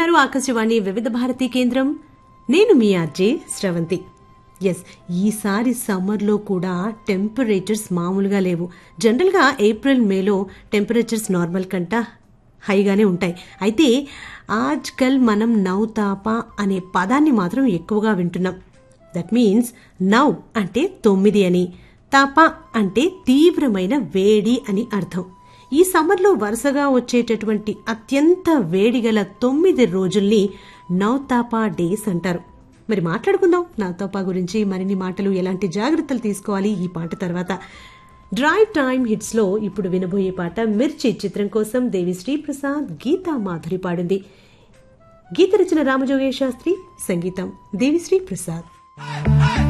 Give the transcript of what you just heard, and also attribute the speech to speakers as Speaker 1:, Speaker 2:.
Speaker 1: వింటున్నారు ఆకాశవాణి వివిధ భారతి కేంద్రం నేను మీ ఆర్జే శ్రవంతి ఎస్ ఈసారి సమ్మర్లో కూడా టెంపరేచర్స్ మామూలుగా లేవు జనరల్గా ఏప్రిల్ మేలో టెంపరేచర్స్ నార్మల్ కంట హైగానే ఉంటాయి అయితే ఆజ్కల్ మనం నౌతాపా అనే పదాన్ని మాత్రం ఎక్కువగా వింటున్నాం దట్ మీన్స్ నౌ అంటే తొమ్మిది అని తాపా అంటే తీవ్రమైన వేడి అని అర్థం ఈ సమ్మర్లో వరుసగా వచ్చేటటువంటి అత్యంత వేడిగల తొమ్మిది రోజుల్ని నౌతాపా డేస్ అంటారు మరి మాట్లాడుకుందాం నౌతాపా గురించి మరిన్ని మాటలు ఎలాంటి జాగ్రత్తలు తీసుకోవాలి ఈ పాట తర్వాత డ్రైవ్ టైమ్ హిట్స్ లో ఇప్పుడు వినబోయే పాట మిర్చి చిత్రం కోసం దేవి శ్రీప్రసాద్ గీతా మాధురి పాడింది గీత రచన రామజోగేష్ శాస్త్రి సంగీతం దేవిశ్రీ ప్రసాద్